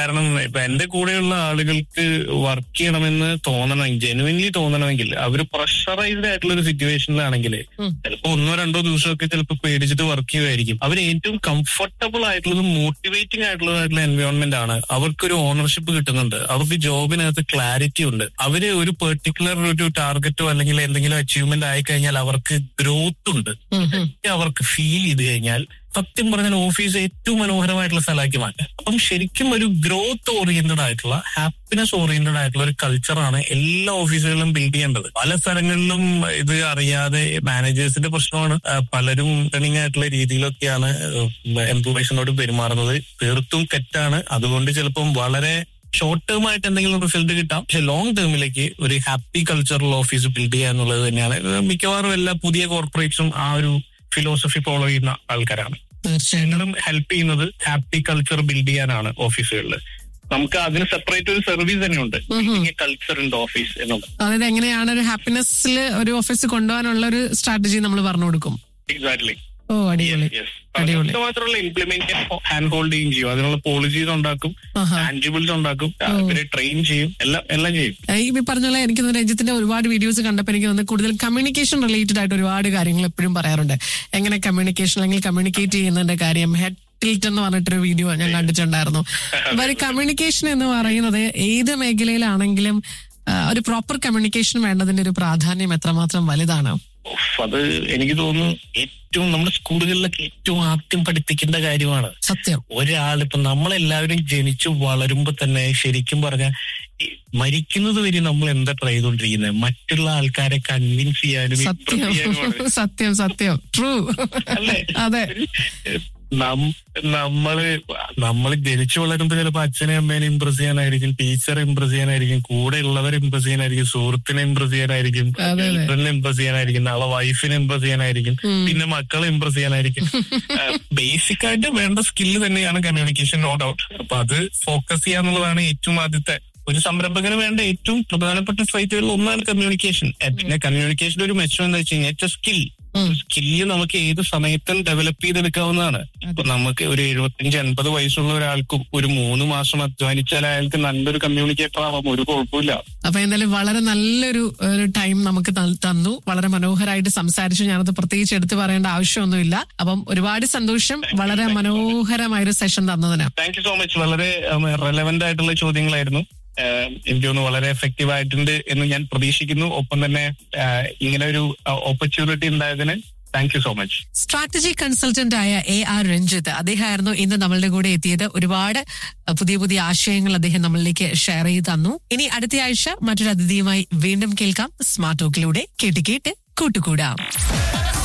കാരണം ഇപ്പൊ എന്റെ കൂടെയുള്ള ആളുകൾക്ക് വർക്ക് ചെയ്യണമെന്ന് തോന്നണം ജെനുവിൻലി തോന്നണമെങ്കിൽ അവര് പ്രഷറൈസ്ഡ് ആയിട്ടുള്ള ഒരു സിറ്റുവേഷനിലാണെങ്കിൽ ഉം. ചിലപ്പോ ഒന്നോ രണ്ടോ ദിവസമൊക്കെ ചിലപ്പോൾ പേടിച്ചിട്ട് വർക്ക് ചെയ്യുമായിരിക്കും അവർ ഏറ്റവും കംഫർട്ടബിൾ ആയിട്ടുള്ളതും മോട്ടിവേറ്റിംഗ് ആയിട്ടുള്ളതായിട്ടുള്ള എൻവയോൺമെന്റ് ആണ് അവർക്കൊരു ഓണർഷിപ്പ് കിട്ടുന്നുണ്ട് അവർക്ക് ജോബിനകത്ത് ക്ലാരിറ്റി ഉണ്ട് അവര് ഒരു പെർട്ടിക്കുലർ ഒരു ടാർഗറ്റോ അല്ലെങ്കിൽ എന്തെങ്കിലും അച്ചീവ്മെന്റ് ആയി കഴിഞ്ഞാൽ അവർക്ക് ഗ്രോത്ത് ഉണ്ട് ഉം, ഉം. ഒക്കെ അവർക്ക് ഫീൽ ചെയ്ത് കഴിഞ്ഞാൽ സത്യം പറഞ്ഞാൽ ഓഫീസ് ഏറ്റവും മനോഹരമായിട്ടുള്ള സ്ഥലമാക്കി മാറ്റാം അപ്പം ശരിക്കും ഒരു ഗ്രോത്ത് ഓറിയന്റഡ് ആയിട്ടുള്ള ഹാപ്പിനെസ് ഓറിയന്റഡ് ആയിട്ടുള്ള ഒരു കൾച്ചറാണ് എല്ലാ ഓഫീസുകളിലും ബിൽഡ് ചെയ്യേണ്ടത് പല സ്ഥലങ്ങളിലും ഇത് അറിയാതെ മാനേജേഴ്സിന്റെ പ്രശ്നമാണ് ആ, പലരും ടേണിംഗ് ആയിട്ടുള്ള രീതിയിലൊക്കെയാണ് എംപ്ലോയീസിനോട് പെരുമാറുന്നത് തീർത്തും തെറ്റാണ് അതുകൊണ്ട് ചിലപ്പം വളരെ ഷോർട്ട് ടേം ആയിട്ട് എന്തെങ്കിലും റിസൾട്ട് കിട്ടാം പക്ഷെ ലോങ് ടേമിലേക്ക് ഒരു ഹാപ്പി കൾച്ചറൽ ഓഫീസ് ബിൽഡ് ചെയ്യുക എന്നുള്ളത് തന്നെയാണ് ഇത് മിക്കവാറും എല്ലാ പുതിയ കോർപ്പറേറ്റ്സും ആ ഒരു ഫിലോസഫി ഫോളോ ചെയ്യുന്ന ആൾക്കാരാണ് തീർച്ചയായും ഞങ്ങളും ഹെൽപ്പ് ചെയ്യുന്നത് ഹാപ്പി കൾച്ചർ ബിൽഡ് ചെയ്യാനാണ് ഓഫീസുകളിൽ നമുക്ക് അതിന് സെപ്പറേറ്റ് ഒരു സർവീസ് തന്നെയുണ്ട് കൾച്ചർ ഇൻ ഓഫീസ് എന്നുള്ളത് അതായത് എങ്ങനെയാണ് ഒരു ഹാപ്പിനെസ്സിൽ ഒരു ഓഫീസ് കൊണ്ടുപോകാനുള്ള ഒരു സ്ട്രാറ്റജി നമ്മൾ പറഞ്ഞു കൊടുക്കും എക്സാക്ട്ലി ഓ അടിപൊളി അടിപൊളി. മാത്രമല്ല ഇംപ്ലിമെന്റ് ഹാൻഡ് ഹോൾഡ് ചെയ്യും ചെയ്യും അതിനുള്ള പോളിസീസ് ഉണ്ടാക്കും ആഹാ. ടാൻജിബിൾസ് ഉണ്ടാക്കും അവരെ ട്രെയിൻ ചെയ്യും എല്ലാം എല്ലാം ചെയ്യും ഈ പറഞ്ഞ പോലെ എനിക്ക് തോന്നുന്നു രഞ്ജിത്തിന്റെ ഒരുപാട് വീഡിയോസ് കണ്ടപ്പോൾ എനിക്ക് തോന്നുന്നു കൂടുതൽ കമ്മ്യൂണിക്കേഷൻ റിലേറ്റഡ് ആയിട്ട് ഒരുപാട് കാര്യങ്ങൾ എപ്പോഴും പറയാറുണ്ട് എങ്ങനെ കമ്മ്യൂണിക്കേഷൻ അല്ലെങ്കിൽ കമ്മ്യൂണിക്കേറ്റ് ചെയ്യുന്നതിന്റെ കാര്യം ഹെഡ് ടിൽറ്റ് എന്ന് പറഞ്ഞിട്ടൊരു വീഡിയോ ഞാൻ കണ്ടിട്ടുണ്ടായിരുന്നു അപ്പൊ ഒരു കമ്മ്യൂണിക്കേഷൻ എന്ന് പറയുന്നത് ഏത് മേഖലയിലാണെങ്കിലും ആ, ഒരു പ്രോപ്പർ കമ്മ്യൂണിക്കേഷൻ വേണ്ടതിന്റെ ഒരു പ്രാധാന്യം എത്രമാത്രം വലുതാണ് ഉഫ്, അത് എനിക്ക് തോന്നുന്നു ഏറ്റവും നമ്മുടെ സ്കൂളുകളിലൊക്കെ ഏറ്റവും ആദ്യം പഠിപ്പിക്കേണ്ട കാര്യമാണ് സത്യം ഒരാൾ ഇപ്പൊ നമ്മളെല്ലാവരും ജനിച്ചു വളരുമ്പോ തന്നെ ശരിക്കും പറഞ്ഞാൽ മരിക്കുന്നത് വരെ നമ്മൾ എന്താ ട്രൈ ചെയ്തോണ്ടിരിക്കുന്നത് മറ്റുള്ള ആൾക്കാരെ കൺവിൻസ് ചെയ്യാനും impress ചെയ്യാനുമാണ് സത്യം സത്യം സത്യം ട്രൂ അല്ലേ അതെ നം- നമ്മള് നമ്മൾ ജനിച്ചു വളരുമ്പോ ചിലപ്പോ അച്ഛനെ അമ്മേനെ ഇമ്പ്രസ് ചെയ്യാനായിരിക്കും ടീച്ചറെ ഇമ്പ്രസ് ചെയ്യാനായിരിക്കും കൂടെ ഉള്ളവരെ ഇമ്പ്രസ് ചെയ്യാനായിരിക്കും സുഹൃത്തിനെ ഇമ്പ്രസ് ചെയ്യാനായിരിക്കും അതെ, അതെ. ഗേൾഫ്രണ്ടിനെ ഇമ്പ്രസ് ചെയ്യാനായിരിക്കും നാളെ വൈഫിനെ ഇമ്പ്രസ് ചെയ്യാനായിരിക്കും ഉം. പിന്നെ മക്കളെ ഇമ്പ്രസ് ചെയ്യാനായിരിക്കും ബേസിക് ആയിട്ട് വേണ്ട സ്കില്ല് തന്നെയാണ് കമ്മ്യൂണിക്കേഷൻ നോ ഡൗട്ട് അപ്പൊ അത് ഫോക്കസ് ചെയ്യാന്നുള്ളതാണ് ഏറ്റവും ആദ്യത്തെ ഒരു സംരംഭകന് വേണ്ട ഏറ്റവും പ്രധാനപ്പെട്ട ട്രൈറ്റുകളിൽ ഒന്നാണ് കമ്മ്യൂണിക്കേഷൻ പിന്നെ കമ്മ്യൂണിക്കേഷൻ ഒരു മെച്ചം എന്താ വെച്ച് കഴിഞ്ഞാൽ സ്കിൽ ഉം. സ്കില്ല് നമുക്ക് ഏത് സമയത്തും ഡെവലപ്പ് ചെയ്തെടുക്കാവുന്നതാണ് ഇപ്പൊ നമുക്ക് ഒരു എഴുപത്തിയഞ്ച് എൺപത് വയസ്സുള്ള ഒരാൾക്ക് ഒരു മൂന്ന് മാസം അധ്വാനിച്ചാൽ അയാൾക്ക് നല്ലൊരു കമ്മ്യൂണിക്കേറ്റർ ആവാം ഒരു കുഴപ്പമില്ല അപ്പൊ എന്തായാലും വളരെ നല്ലൊരു ഒരു ടൈം നമുക്ക് തൽ- തന്നു വളരെ മനോഹരമായിട്ട് സംസാരിച്ചു ഞാനത് പ്രത്യേകിച്ച് എടുത്തു പറയേണ്ട ആവശ്യമൊന്നുമില്ല അപ്പം ഒരുപാട് സന്തോഷം വളരെ മനോഹരമായൊരു സെഷൻ തന്നതിന് താങ്ക് യു സോ മച്ച് വളരെ റെലവെന്റ് ആയിട്ടുള്ള ചോദ്യങ്ങളായിരുന്നു ആഹ് എനിക്ക് തോന്നുന്നു വളരെ എഫക്റ്റീവ് ആയിട്ടുണ്ട് എന്ന് ഞാൻ പ്രതീക്ഷിക്കുന്നു ഒപ്പം തന്നെ ആഹ് ഇങ്ങനെ ഒരു ഓപ്പർച്യൂണിറ്റി ഉണ്ടായതിന് thank you so much strategy consultant ആയ എ ആർ രഞ്ജിത്ത് അദ്ദേഹമായിരുന്നു ഇന്ന് നമ്മളുടെ കൂടെ എത്തിയത് ഒരുപാട് അഹ്, പുതിയ പുതിയ ആശയങ്ങൾ അദ്ദേഹം നമ്മളിലേക്ക് ഷെയർ ചെയ്ത് തന്നു ഇനി അടുത്ത ആഴ്ച മറ്റൊരു അതിഥിയുമായി വീണ്ടും കേൾക്കാം സ്മാർട്ട് ടോക്കിലൂടെ കേട്ട് കേട്ട് കൂട്ടുകൂടാം